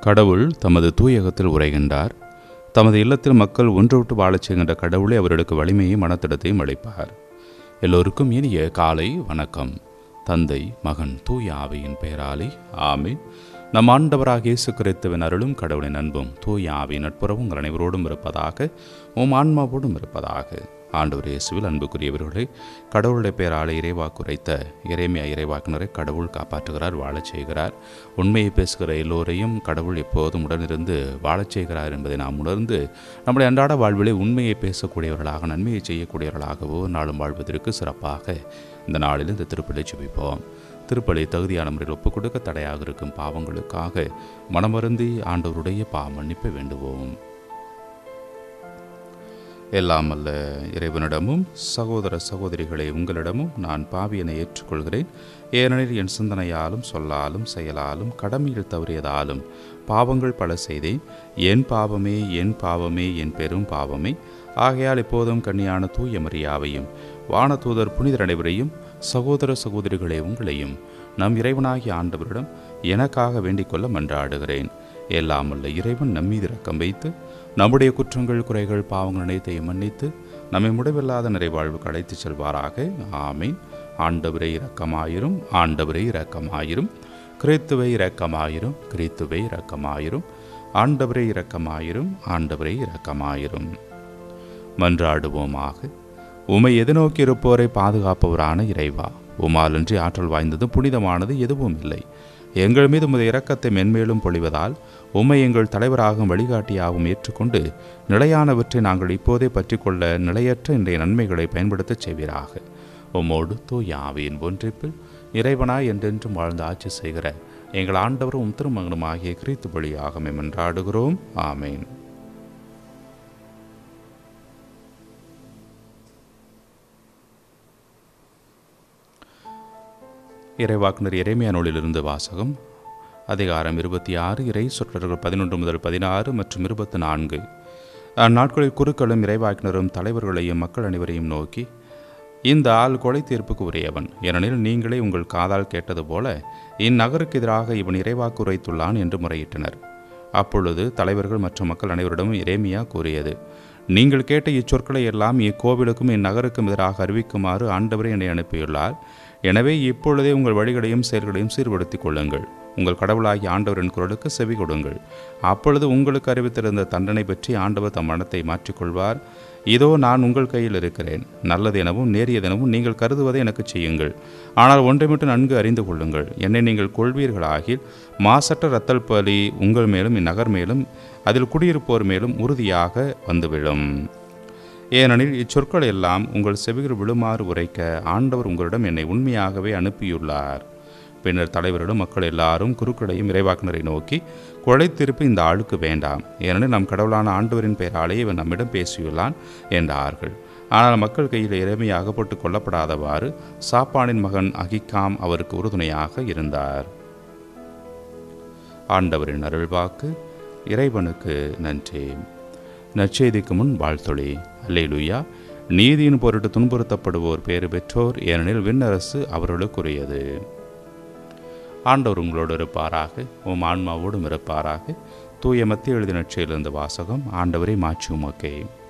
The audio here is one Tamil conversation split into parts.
கடவுள் தமது தூயகத்தில் உரைகின்றார் தமது இல்லத்தில் மக்கள் ஒன்று விட்டு வாழச் செய்கின்ற கடவுளை அவர்களுக்கு வலிமையும் மனத்திடத்தையும் அளிப்பார் எல்லோருக்கும் இனிய காலை வணக்கம் தந்தை மகன் தூய ஆவியின் பெயராலே ஆமீன் நம் ஆண்டவராக இயேசு கிறிஸ்துவின் அருளும் கடவுளின் அன்பும் தூய ஆவியின் நட்புறவும் உங்கள் அனைவரோடும் இருப்பதாக உம் ஆன்மாவோடும் இருப்பதாக ஆண்டவர் இயேசுவில் அன்புக்குரியவர்களே கடவுளுடைய பெயராலே இறைவா குறைத்த இறைமையா இறைவாக்கினரை கடவுள் காப்பாற்றுகிறார் வாழச் செய்கிறார் உண்மையை பேசுகிற எல்லோரையும் கடவுள் எப்போதும் உடனிருந்து வாழச் செய்கிறார் என்பதை நாம் உணர்ந்து நம்முடைய அன்றாட வாழ்விலே உண்மையை பேசக்கூடியவர்களாக நன்மையை செய்யக்கூடியவர்களாகவோ நாளும் வாழ்வதற்கு சிறப்பாக இந்த நாளில் இந்த திருப்பலி ஜெபிப்போம் திருப்பலி தகுதியான முறையில் ஒப்புக் கொடுக்க தடையாக இருக்கும் பாவங்களுக்காக மனமருந்தி ஆண்டவருடைய பாவ மன்னிப்பை வேண்டுவோம் எல்லாம் அல்ல இறைவனிடமும் சகோதர சகோதரிகளை உங்களிடமும் நான் பாவியனை ஏற்றுக்கொள்கிறேன் ஏனெனில் என் சிந்தனையாலும் சொல்லாலும் செயலாலும் கடமையில் தவறியதாலும் பாவங்கள் பல செய்தேன் என் பாவமே என் பாவமே என் பெரும் பாவமே ஆகையால் இப்போதும் கன்னியான தூய மரியாவையும் வானதூதர் புனிதர் அனைவரையும் சகோதர சகோதரிகளே உங்களையும் நம் இறைவனாகிய ஆண்டவரிடம் எனக்காக வேண்டிக் கொள்ள மன்றாடுகிறேன் எல்லாம் அல்ல இறைவன் நம்மீது இரக்கம் வைத்து நம்முடைய குற்றங்கள் குறைகள் பாவங்கள் அனைத்தையும் மன்னித்து நம்மை முடிவில்லாத நிறைவாழ்வுக்கு அழைத்துச் செல்வாராக ஆமீன் ஆண்டவரை இரக்கமாயிரும் ஆண்டவரை இரக்கமாயிரும் கிறித்துவை இரக்கமாயிரும் கிறித்துவை இரக்கமாயிரும் ஆண்டவரை இரக்கமாயிரும் ஆண்டவரை இரக்கமாயிரும் மன்றாடுவோமாக உமை எதிர்நோக்கி இருப்போரை பாதுகாப்பவரான இறைவா உமாலன்றி ஆற்றல் வாய்ந்ததும் புனிதமானது எதுவும் இல்லை எங்கள் மீது உமது இரக்கத்தை மென்மேலும் பொழிவதால் உம்மை எங்கள் தலைவராகவும் வழிகாட்டியாகவும் ஏற்றுக்கொண்டு நிலையானவற்றை நாங்கள் இப்போதே பற்றிக்கொள்ள நிலையற்ற இன்றைய நன்மைகளை பயன்படுத்தச் செய்வீராக உம்மோடு தூய ஆவியின் ஒன்றிப்பில் இறைவனாய் என்றென்றும் வாழ்ந்து ஆட்சி செய்கிற எங்கள் ஆண்டவரும் திருமகனும் ஆகிய கிறித்து வழியாக மென்றாடுகிறோம் ஆமேன் இறைவாக்குனர் இறைமையா நூலிலிருந்து வாசகம் அதிகாரம் இருபத்தி ஆறு இறை சொற்றர்கள் பதினொன்று முதல் பதினாறு மற்றும் இருபத்தி நான்கு அந்நாட்களில் குருக்களும் இறைவாக்கினரும் தலைவர்களையும் மக்கள் அனைவரையும் நோக்கி இந்த ஆள் கொலை தீர்ப்புக்கு உரியவன் ஏனெனில் நீங்களே உங்கள் காதால் கேட்டது போல இந்நகருக்கு எதிராக இவன் இறைவாக்கு உரைத்துள்ளான் என்று முறையிட்டனர் அப்பொழுது தலைவர்கள் மற்றும் மக்கள் அனைவரிடமும் இறைமையா கூறியது நீங்கள் கேட்ட இச்சொற்களை எல்லாம் இக்கோவிலுக்கும் இந்நகருக்கும் எதிராக அறிவிக்குமாறு ஆண்டவரே என்னை அனுப்பியுள்ளார் எனவே இப்பொழுதே உங்கள் வழிகளையும் செயல்களையும் சீர்படுத்திக் கொள்ளுங்கள் உங்கள் கடவுளாகிய ஆண்டவரின் குரலுக்கு செவி கொடுங்கள் அப்பொழுது உங்களுக்கு அறிவித்திருந்த தண்டனை பற்றி ஆண்டவர் தம் மனத்தை மாற்றிக்கொள்வார் இதோ நான் உங்கள் கையில் இருக்கிறேன் நல்லது எனவும் நேரியதெனவும் நீங்கள் கருதுவதை எனக்கு செய்யுங்கள் ஆனால் ஒன்றை மட்டும் நன்கு அறிந்து கொள்ளுங்கள் என்னை நீங்கள் கொள்வீர்களாகில் மாசற்ற ரத்தல் பலி உங்கள் மேலும் இந்நகர் மேலும் அதில் குடியிருப்போர் மேலும் உறுதியாக வந்து விழும் ஏனெனில் இச்சொற்கள் எல்லாம் உங்கள் செவிகள் விழுமாறு உரைக்க ஆண்டவர் உங்களிடம் என்னை உண்மையாகவே அனுப்பியுள்ளார் பின்னர் தலைவரிடம் மக்கள் எல்லாரும் குருக்களையும் இறைவாக்கினரை நோக்கி கொலை திருப்பி இந்த ஆளுக்கு வேண்டாம் ஏனெனில் நம் கடவுளான ஆண்டவரின் பெயராலே இவன் நம்மிடம் பேசியுள்ளான் என்றார்கள் ஆனால் மக்கள் கையில் இறைமை அகப்பட்டு கொல்லப்படாதவாறு சாப்பானின் மகன் அகிகாம் அவருக்கு உறுதுணையாக இருந்தார் ஆண்டவரின் அருள்வாக்கு இறைவனுக்கு நன்றி நற்செய்திக்கு முன் வாழ்த்தொழி அல்லேலுயா நீதியின் பொருட்டு துன்புறுத்தப்படுவோர் பேறு பெற்றோர் ஏனெனில் விண்ணரசு அவர்களுக்குரியது ஆண்டவர் உங்களோடு இருப்பாராக உம் ஆன்மாவோடும் இருப்பாராக தூய மத்திய எழுதி நற்செய்திலிருந்து வாசகம் ஆண்டவரை மாற்றி உமக்கே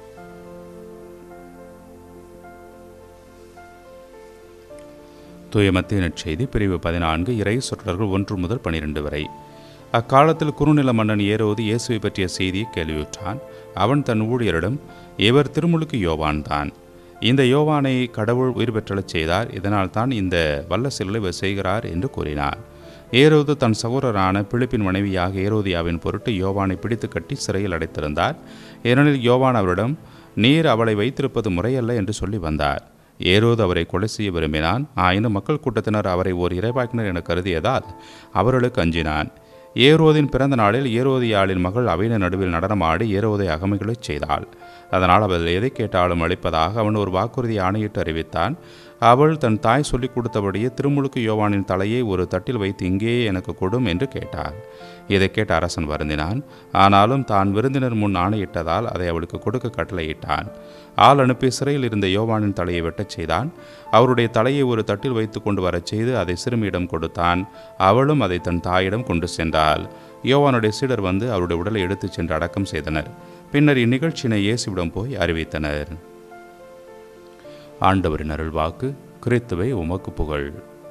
தூய மத்திய நற்செய்தி பிரிவு பதினான்கு இறை சொற்றர்கள் ஒன்று முதல் பனிரெண்டு வரை அக்காலத்தில் குறுநில மன்னன் ஏரோது இயேசுவை பற்றிய செய்தியை கேள்வியுற்றான் அவன் தன் ஊழியரிடம் இவர் திருமுழுக்கு யோவான் தான் இந்த யோவானை கடவுள் உயிர் பெற்றலச் செய்தார் இதனால் தான் இந்த வல்ல செயலை இவர் செய்கிறார் என்று கூறினார் ஏரோது தன் சகோதரரான பிலிப்பின் மனைவியாக ஏரோதியாவின் பொருட்டு யோவானை பிடித்து கட்டி சிறையில் அடைத்திருந்தார் ஏனெனில் யோவான் அவரிடம் நீர் அவளை வைத்திருப்பது முறையல்ல என்று சொல்லி வந்தார் ஏரோது அவரை கொலை செய்ய விரும்பினான் ஆயினும் மக்கள் கூட்டத்தினர் அவரை ஓர் இறைவாக்கினர் என கருதியதால் அவர்களுக்கு அஞ்சினான் ஏரோதின் பிறந்த நாளில் ஏரோதியாளின் மகள் அவையின நடுவில் நடனமாடி ஏரோதை அகமைகளைச் செய்தாள் அதனால் அவள் எதை கேட்டாலும் அளிப்பதாக அவன் ஒரு வாக்குறுதி ஆணையிட்டு அறிவித்தான் அவள் தன் தாய் சொல்லிக் கொடுத்தபடியே திருமுழுக்கு யோவானின் தலையை ஒரு தட்டில் வைத்து இங்கேயே எனக்கு கொடும் என்று கேட்டாள் இதை கேட்ட அரசன் வருந்தினான் ஆனாலும் தான் விருந்தினர் முன் ஆணையிட்டதால் அதை அவளுக்கு கொடுக்க கட்டளையிட்டான் ஆள் அனுப்பி சிறையில் இருந்த யோவானின் தலையை வெட்டச் செய்தான் அவருடைய தலையை ஒரு தட்டில் வைத்து கொண்டு வரச் செய்து அதை சிறுமியிடம் கொடுத்தான் அவளும் அதை தன் தாயிடம் கொண்டு சென்றாள் யோவானுடைய சீடர் வந்து அவருடைய உடலை எடுத்துச் சென்று அடக்கம் செய்தனர் பின்னர் இந்நிகழ்ச்சியினை இயேசுவிடம் போய் அறிவித்தனர் ஆண்டவரின் அருள்வாக்கு கிறித்துவை உமக்கு புகழ்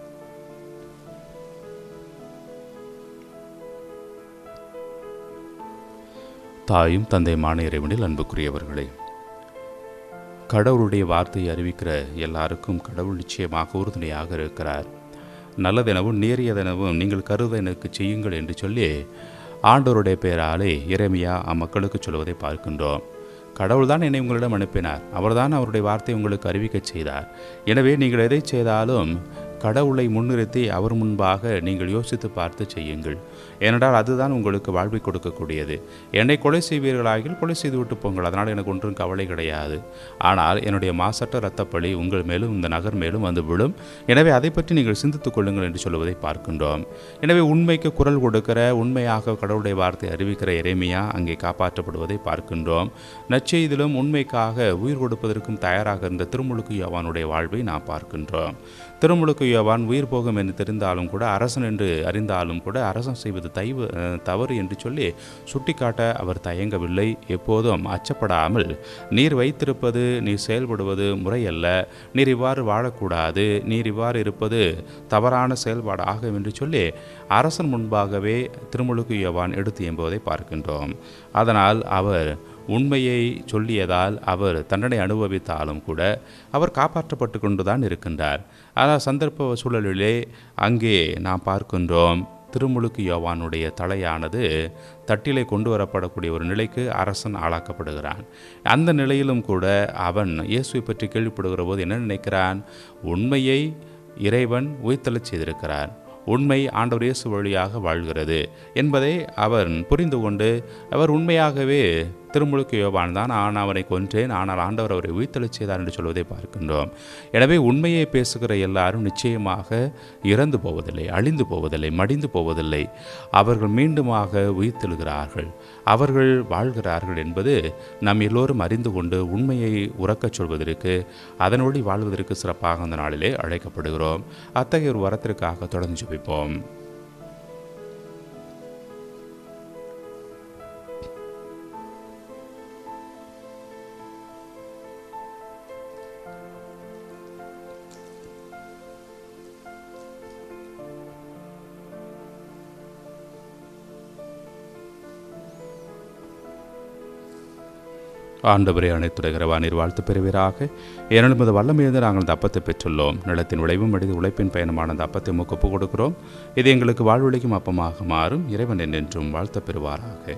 தாயும் தந்தையுமான இறைவனில் அன்புக்குரியவர்களே கடவுளுடைய வார்த்தையை அறிவிக்கிற எல்லாருக்கும் கடவுள் நிச்சயமாக உறுதுணையாக இருக்கிறார் நல்லதெனவும் நேரியதெனவும் நீங்கள் கருத எனக்கு செய்யுங்கள் என்று சொல்லி ஆண்டவருடைய பெயராலே இறைமையா அம்மக்களுக்கு சொல்வதை பார்க்கின்றோம் கடவுள்தான் என்னை உங்களிடம் அனுப்பினார் அவர்தான் அவருடைய வார்த்தை உங்களுக்கு அறிவிக்கச் செய்தார் எனவே நீங்கள் எதை செய்தாலும் கடவுளை முன்னிறுத்தி அவர் முன்பாக நீங்கள் யோசித்து பார்த்து செய்யுங்கள் ஏனென்றால் அதுதான் உங்களுக்கு வாழ்வை கொடுக்கக்கூடியது என்னை கொலை செய்வீர்களாகில் கொலை செய்து விட்டு போங்கள் அதனால் எனக்கு ஒன்றும் கவலை கிடையாது ஆனால் என்னுடைய மாசற்ற இரத்தப்பழி உங்கள் மேலும் இந்த நகர் மேலும் வந்து விழும் எனவே அதை பற்றி நீங்கள் சிந்தித்துக் கொள்ளுங்கள் என்று சொல்வதை பார்க்கின்றோம் எனவே உண்மைக்கு குரல் கொடுக்கிற உண்மையாக கடவுளுடைய வார்த்தை அறிவிக்கிற இறைமையா அங்கே காப்பாற்றப்படுவதை பார்க்கின்றோம் நற்செய்திலும் உண்மைக்காக உயிர் கொடுப்பதற்கும் தயாராக இருந்த திருமுழுக்கு யோவானுடைய வாழ்வை நாம் பார்க்கின்றோம் திருமுழுக்கு யோவான் உயிர் போகும் என்று தெரிந்தாலும் கூட அரசன் என்று அறிந்தாலும் கூட அரசன் செய்வது தைவு அஹ், தவறு என்று சொல்லி சுட்டிக்காட்ட அவர் தயங்கவில்லை எப்போதும் அச்சப்படாமல் நீர் வைத்திருப்பது நீர் செயல்படுவது முறையல்ல நீர் இவ்வாறு வாழக்கூடாது நீர் இவ்வாறு இருப்பது தவறான செயல்பாடு ஆகும் என்று சொல்லி அரசன் முன்பாகவே திருமுழுக்கு யோவான் எடுத்து என்பதை பார்க்கின்றோம் அதனால் அவர் உண்மையை சொல்லியதால் அவர் தண்டனை அனுபவித்தாலும் கூட அவர் காப்பாற்றப்பட்டு கொண்டுதான் இருக்கின்றார் ஆனால் சந்தர்ப்ப சூழலிலே அங்கே நாம் பார்க்கின்றோம் திருமுழுக்கு யோவானுடைய தலையானது தட்டிலே கொண்டு வரப்படக்கூடிய ஒரு நிலைக்கு அரசன் ஆளாக்கப்படுகிறான் அந்த நிலையிலும் கூட அவன் இயேசுவை பற்றி கேள்விப்படுகிற போது என்ன நினைக்கிறான் உண்மையை இறைவன் உயிர்த்தெழச் செய்திருக்கிறார் உண்மை ஆண்டவர் இயேசு வழியாக வாழ்கிறது என்பதை அவன் புரிந்து கொண்டு அவர் உண்மையாகவே திருமுழுக்கு யோவான் தான் நான் அவனை கொன்றேன் ஆனால் ஆண்டவர் அவரை உயிர்த்தெழச் செய்தார் என்று சொல்வதை பார்க்கின்றோம் எனவே உண்மையை பேசுகிற எல்லாரும் நிச்சயமாக இறந்து போவதில்லை அழிந்து போவதில்லை மடிந்து போவதில்லை அவர்கள் மீண்டுமாக உயிர்த்தெழுகிறார்கள் அவர்கள் வாழ்கிறார்கள் என்பது நம் எல்லோரும் அறிந்து கொண்டு உண்மையை உறக்கச் சொல்வதற்கு அதன் வழி வாழ்வதற்கு சிறப்பாக அந்த நாளிலே அழைக்கப்படுகிறோம் அத்தகைய ஒரு வரத்திற்காக தொடர்ந்து ஜெபிப்போம் ஆண்டவரே அனைத்துடைய வானீர் வாழ்த்து பெறுவீராக ஏனெனும் இது வல்லமையிலிருந்து நாங்கள் இந்த அப்பத்தை பெற்றுள்ளோம் நிலத்தின் விளைவும் மடிது உழைப்பின் பயணமான அந்த அப்பத்தை முக்கப்பு கொடுக்கிறோம் இது எங்களுக்கு வாழ்வழிக்கும் அப்பமாக மாறும் இறைவன் என்றென்றும் வாழ்த்த பெறுவாராக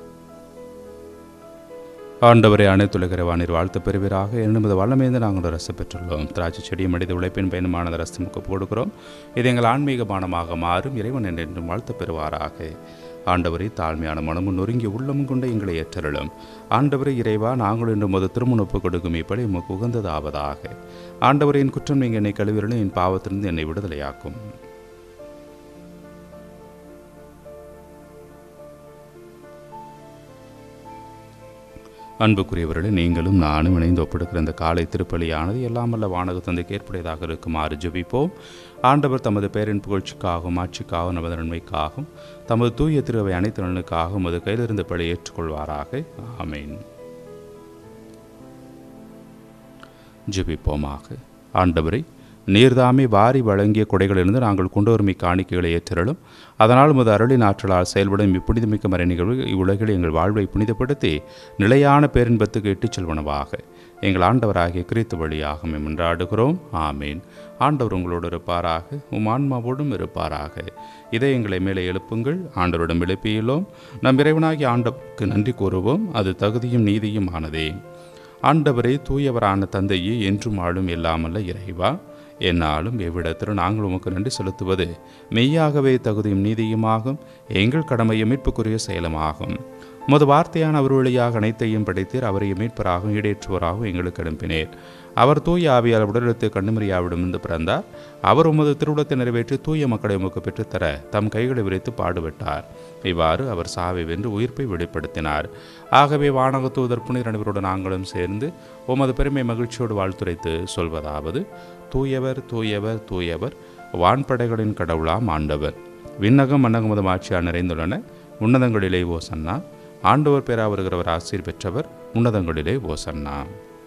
ஆண்டவரே அனைத்துலகிற வானீர் வாழ்த்து பெறுவீராக என்னும் இது வல்லமையிலிருந்து நாங்கள் ரசம் பெற்றுள்ளோம் திராட்சை செடியும் மடிது உழைப்பின் பயணமான ரசம் முக்கப்பு கொடுக்கிறோம் இது எங்கள் ஆன்மீக பானமாக மாறும் இறைவன் என்றென்றும் வாழ்த்து பெறுவாராக ஆண்டவரே தாழ்மையான மனமும் நொறுங்கிய உள்ளமும் கொண்ட எங்களை ஏற்றருளும் ஆண்டவரே இறைவா நாங்கள் இன்று முத திருமணப்பு கொடுக்கும் இப்படி உமக்கு உகந்ததாவதாக ஆண்டவரின் குற்றம் நீங்கள் என்னை கழுவிரலும் என் பாவத்திலிருந்து என்னை விடுதலையாக்கும் அன்புக்குரியவர்களே நீங்களும் நானும் இணைந்து ஒப்பெடுக்கிற இந்த காலை திருப்பலியானது எல்லாம் வல்ல வானக தந்தைக்கு ஏற்புடையதாக இருக்குமாறு ஜெபிப்போம் ஆண்டவர் தமது பேரின் புகழ்ச்சிக்காகவும் ஆட்சிக்காகவும் நமது நன்மைக்காகவும் தமது தூய திருவை அனைத்து நலனுக்காகவும் அது கையிலிருந்து பழி ஏற்றுக்கொள்வாராக ஆமேன் ஜெபிப்போமாக ஆண்டவரை நீர்தாமே வாரி வழங்கிய கொடைகளிலிருந்து நாங்கள் கொண்டு வரும் காணிக்கைகளை ஏற்றலும் அதனால் உமது அருளின் ஆற்றலால் செயல்படும் இப்புனிதமிக்க மறை நிகழ்வு இவ்வுலகில் எங்கள் வாழ்வை புனிதப்படுத்தி நிலையான பேரின்பத்துக்கு இட்டுச் செல்வனவாக எங்கள் ஆண்டவராகிய கிறித்து வழியாக மென்றாடுகிறோம் ஆமீன் ஆண்டவர் உங்களோடு இருப்பாராக உம் ஆன்மாவோடும் இருப்பாராக இதை எங்களை மேலே எழுப்புங்கள் ஆண்டவரிடம் எழுப்பியுள்ளோம் நம் இறைவனாகிய ஆண்டவருக்கு நன்றி கூறுவோம் அது தகுதியும் நீதியும் ஆனதே ஆண்டவரே தூயவரான தந்தையே என்றும் ஆளும் இல்லாமல்ல இறைவா என்னாலும் எவ்விடத்திலும் நாங்கள் உமக்கு நன்றி செலுத்துவது மெய்யாகவே தகுதியும் நீதியுமாகும் எங்கள் கடமையும் மீட்புக்குரிய செயலுமாகும் உமது வார்த்தையான அவர் வழியாக அனைத்தையும் படைத்தீர் அவரை மீட்பராகவும் ஈடேற்றுவராகவும் எங்களுக்கு அனுப்பினேர் அவர் தூய ஆவியால் உடலெடுத்து கண்ணுமரியாவிடமிருந்து பிறந்தார் அவர் உமது திருவுளத்தை நிறைவேற்றி தூய மக்களை உமக்கு பெற்றுத்தர தம் கைகளை விரித்து பாடுபட்டார் இவ்வாறு அவர் சாவை வென்று உயிர்ப்பை வெளிப்படுத்தினார் ஆகவே வானக தூதர் புனித அனைவரோடு நாங்களும் சேர்ந்து உமது பெருமை மகிழ்ச்சியோடு வாழ்த்துரைத்து சொல்வதாவது தூயவர் தூயவர் தூயவர் வான்படைகளின் கடவுளாம் ஆண்டவர் விண்ணகம் மன்னகமதம் ஆட்சியால் நிறைந்துள்ளன உன்னதங்களிலே ஓசன்னா ஆண்டவர் பேரா வருகிறவர் ஆசீர் பெற்றவர் உன்னதங்களிலே ஓசன்னா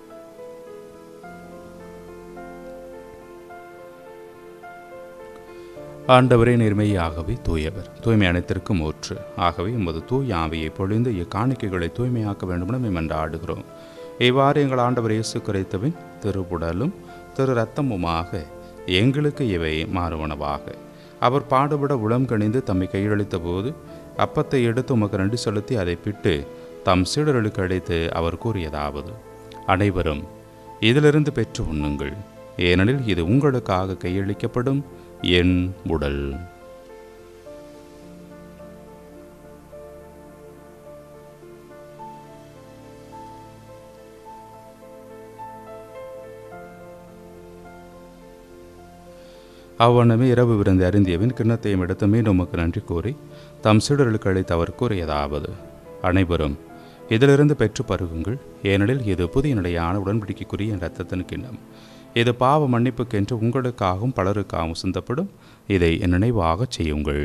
ஆண்டவரே நேர்மையாகவே தூயவர் தூய்மை அனைத்திற்கும் ஊற்று ஆகவே உமது தூய் ஆவியை பொழிந்து இக்காணிக்கைகளை தூய்மையாக்க வேண்டுமென மென்ற ஆடுகிறோம் இவ்வாறு எங்கள் ஆண்டவர் இயேசு குறைத்தவின் திருவுடலும் திரு ரத்தமுமாக எங்களுக்கு இவை மாறுவனவாக அவர் பாடுபட உளம் கணிந்து தம்மை கையளித்த போது அப்பத்தை எடுத்து உமக்கு நன்றி செலுத்தி அதை பிட்டு தம் சீடர்களுக்கு அழைத்து அவர் கூறியதாவது அனைவரும் இதிலிருந்து பெற்று உண்ணுங்கள் ஏனெனில் இது உங்களுக்காக கையளிக்கப்படும் என் உடல் அவ்வண்ணமே இரவு விருந்து அருந்தியவின் கிண்ணத்தையும் எடுத்து மீண்டும் உமக்கு நன்றி கூறி தம் சீடர்களுக்கு அழைத்து அவர் கூறியதாவது அனைவரும் இதிலிருந்து பெற்று பருகுங்கள் ஏனெனில் இது புதிய நிலையான உடன்படிக்கைக்குரிய என் இரத்தத்தின் கிண்ணம் இது பாவ மன்னிப்புக்கென்று உங்களுக்காகவும் பலருக்காகவும் சிந்தப்படும் இதை என் நினைவாகச் செய்யுங்கள்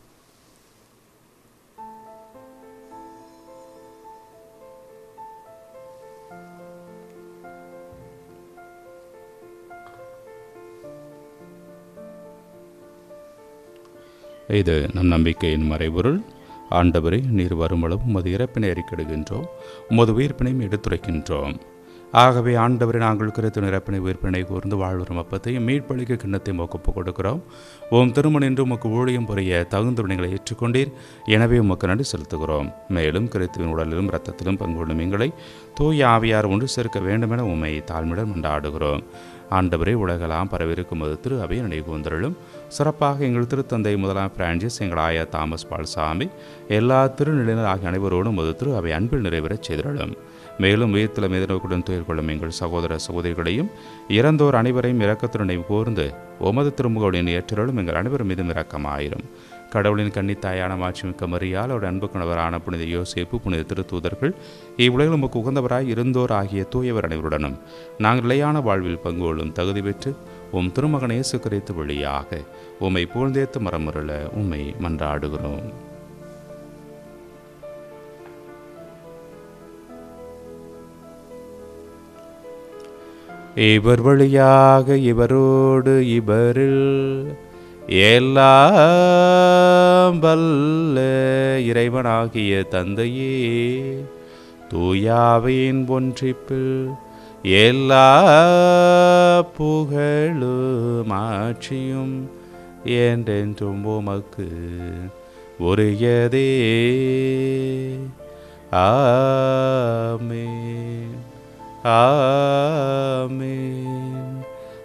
இது நம் நம்பிக்கையின் மறைபொருள் ஆண்டவரே நீர் வருமளவும் உமது இறப்பினை அறிக்கிடுகின்றோம் உமது உயிர்ப்பினையும் எடுத்துரைக்கின்றோம் ஆகவே ஆண்டவரை நாங்கள் குறித்து நிரப்பினை உயிர்ப்பினை கூர்ந்து வாழ்வரும் அப்பத்தையும் மீட்பளிக்க கிண்ணத்தை ஒப்பு கொடுக்கிறோம் ஓம் திருமண் என்று உமக்கு ஊழியம் புரிய தகுந்த வினைகளை ஏற்றுக்கொண்டீர் எனவே உமக்கு நன்றி செலுத்துகிறோம் மேலும் கிறித்துவின் உடலிலும் இரத்தத்திலும் பங்கு கொள்ளும் எங்களை தூய ஆவியார் ஒன்று சேர்க்க வேண்டுமென உம்மை தாழ்மையுடன் கொண்டாடுகிறோம் ஆண்டவரே உலகெல்லாம் பரவிருக்கும் அது திரு அவை நினைவு வந்தருளும் சிறப்பாக எங்கள் திருத்தந்தை முதலாம் பிரான்சிஸ் எங்கள் ஆயா தாமஸ் பால்சாமி எல்லா திருநிலையினர் ஆகிய அனைவரோடும் அது திரு அவை அன்பில் நிறைவேறச் செய்திருளும் மேலும் உயிர்த்தல எதிர்நோக்குடன் துயர் கொள்ளும் எங்கள் சகோதர சகோதரிகளையும் இறந்தோர் அனைவரையும் இரக்கத்துடனை கூர்ந்து உமது திருமுகவுடன் ஏற்றலும் எங்கள் அனைவரும் மீதும் இரக்கமாயிரும் கடவுளின் கன்னித்தாயான மாட்சிமிக்க மரியால் அவருடைய அன்பு கணவரான புனித யோசேப்பு புனித திருத்தூதர்கள் இவ்வுலகில் நமக்கு உகந்தவராய் இருந்தோர் ஆகிய தூயவர் அனைவருடனும் நாங்கள் நிலையான வாழ்வில் பங்கு கொள்ளும் தகுதி பெற்று உம் திருமகன் இயேசு கிறிஸ்து வழியாக உம்மை புகழ்ந்தேத்து மரமருள உம்மை மன்றாடுகிறோம் இவர் வழியாக இவரோடு இவரில் எல்லாம் வல்ல இறைவனாகிய தந்தையே தூயாவின் ஒன்றிப்பில் எல்லா புகழும் ஆட்சியும் என்றென்றும் உமக்கு உரியதே ஆமென் ஆமென்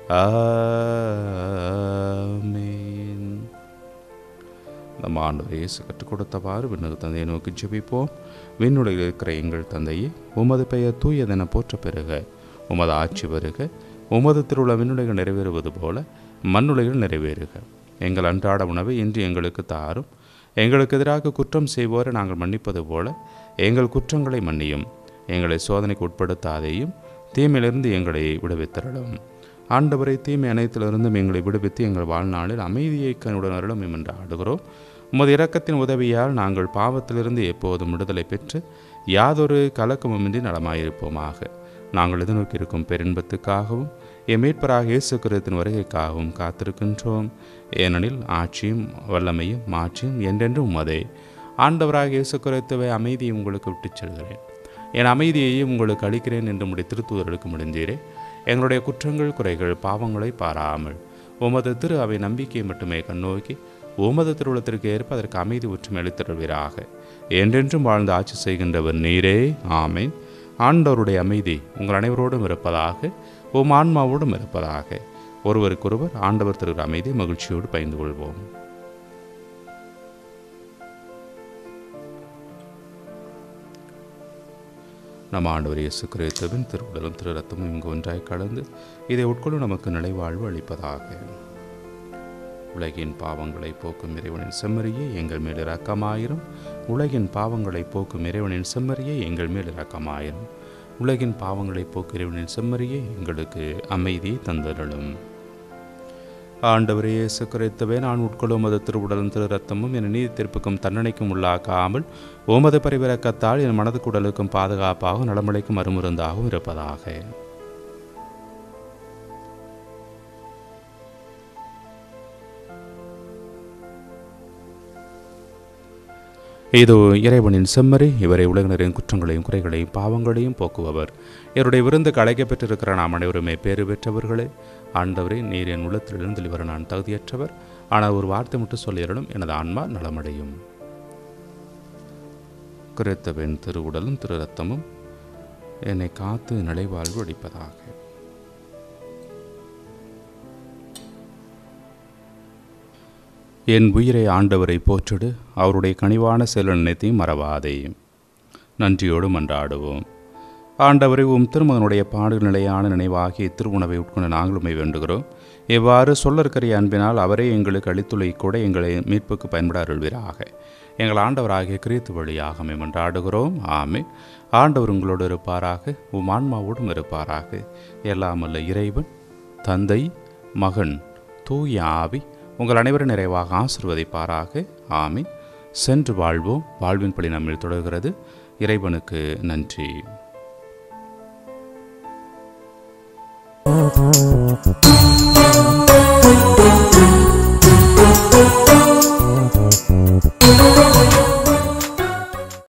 ஆமென் நம் ஆண்டவர் இயேசு கற்றுக் கொடுத்தவாறு விண்ணக தந்தையை நோக்கி ஜெபிப்போம் விண்ணுலகில் இருக்கிற எங்கள் தந்தையே உமது பெயர் தூயதென போற்ற பெறுக உமது ஆட்சி வருக உமது திருவிழா விண்ணுலகில் நிறைவேறுவது போல மண்ணுலகில் நிறைவேறுக எங்கள் அன்றாட உணவை இன்று எங்களுக்கு தாரும் எங்களுக்கு எதிராக குற்றம் செய்வோரை நாங்கள் மன்னிப்பது போல எங்கள் குற்றங்களை மன்னியும் எங்களை சோதனைக்கு உட்படுத்தாதேயும் தீமையிலிருந்து எங்களை விடுவித்தரலும் ஆண்டவரை தீமை அனைத்திலிருந்தும் எங்களை விடுவித்து எங்கள் வாழ்நாளில் அமைதியை கண்ணுடன் அருளும் என்று ஆடுகிறோம் உமது இரக்கத்தின் உதவியால் நாங்கள் பாவத்திலிருந்து எப்போதும் விடுதலை பெற்று யாதொரு கலக்கமுமின்றி நலமாயிருப்போமாக நாங்கள் எதிர்நோக்கி இருக்கும் பெரின்பத்துக்காகவும் என் மீட்பராக இயேசு கிறிஸ்துவின் வருகைக்காகவும் காத்திருக்கின்றோம் ஏனெனில் ஆட்சியும் வல்லமையும் மாட்சியும் என்றென்றும் உமதே ஆண்டவராக இயேசு கிறிஸ்துவை அமைதியை உங்களுக்கு விட்டுச் செல்கிறேன் என் அமைதியையும் உங்களுக்கு அளிக்கிறேன் என்று முடி திருத்தூதர்களுக்கு முடிந்தீரே எங்களுடைய குற்றங்கள் குறைகள் பாவங்களை பாராமல் உமது திரு அவை நம்பிக்கையை மட்டுமே கண்ணோக்கி உமது திருவுளத்திற்கு ஏற்ப அதற்கு அமைதி ஒற்றுமை அளித்தருள்வீராக என்றென்றும் வாழ்ந்து ஆட்சி செய்கின்றவர் நீரே ஆமேன் ஆண்டவருடைய அமைதி உங்கள் அனைவரோடும் இருப்பதாக உம் ஆன்மாவோடும் இருப்பதாக ஒருவருக்கொருவர் ஆண்டவர் திரு அமைதி மகிழ்ச்சியோடு பயந்து கொள்வோம் நம் ஆண்டவர் இயேசு கிறிஸ்துவின் திருவுடலும் திரு ரத்தமும் இங்கு ஒன்றாய் கலந்து இதை உட்கொள்ளும் நமக்கு நிலைவாழ்வு அளிப்பதாக உலகின் பாவங்களை போக்கும் இறைவனின் செம்மறியே எங்கள் மேல் இரக்கமாயிரும் உலகின் பாவங்களை போக்கும் இறைவனின் செம்மறியே எங்கள் மேல் இரக்கமாயிரும் உலகின் பாவங்களை போக்கும் இறைவனின் செம்மறியே எங்களுக்கு அமைதியை தந்தருளும் ஆண்டவரே இயேசு கிறிஸ்துவே நான் உட்கொள்ளும் அது திருவுடலும் திரு ரத்தமும் என் நீதி தீர்ப்புக்கும் தண்டனைக்கும் உள்ளாக்காமல் உமது பரிவிறக்கத்தால் என் மனது குடலுக்கும் பாதுகாப்பாகவும் நலமடைக்கும் அருமருந்தாகவும் இருப்பதாக இதோ இறைவனின் செம்மறி இவரை உலகினரின் குற்றங்களையும் குறைகளையும் பாவங்களையும் போக்குபவர் இவருடைய விருந்துக்கு அழைக்கப்பட்டிருக்கிற நாம் அனைவருமே பேறு பெற்றவர்களே ஆண்டவரே நீர் என் உள்ளத்திலிருந்து இவர் நான் தகுதியற்றவர் ஆனால் ஒரு வார்த்தை மட்டும் சொல்லிடணும் எனது ஆன்மா நலமடையும் கிறித்தவின் திருவுடலும் திரு ரத்தமும் என்னை காத்து நிலைவாழ்வு அளிப்பதாக என் உயிரை ஆண்டவரை போற்றிடு அவருடைய கனிவான செயல் நினைத்தையும் மறவாதே நன்றியோடு மன்றாடுவோம் ஆண்டவரை உம் திருமகனுடைய பாடு நிலையான நினைவாகிய திருவுணவை உட்கொண்ட நாங்களுமே வேண்டுகிறோம் இவ்வாறு சொல்லற்கரிய அன்பினால் அவரே எங்களுக்கு அளித்துள்ள கூட எங்களை மீட்புக்கு பயன்பட அருள்வீராக எங்கள் ஆண்டவராகிய கிறித்து வழியாக மன்றாடுகிறோம் ஆமே ஆண்டவர் உங்களோடு இருப்பாராக உம் ஆன்மாவோடும் இருப்பாராக எல்லாமல்ல இறைவன் தந்தை மகன் தூய ஆவி உங்கள் அனைவரும் நிறைவாக ஆசிர்வதிப்பாராக ஆமீன் சென்று வாழ்வோம் வாழ்வின் படி நம்மில் தொடர்கிறது இறைவனுக்கு நன்றி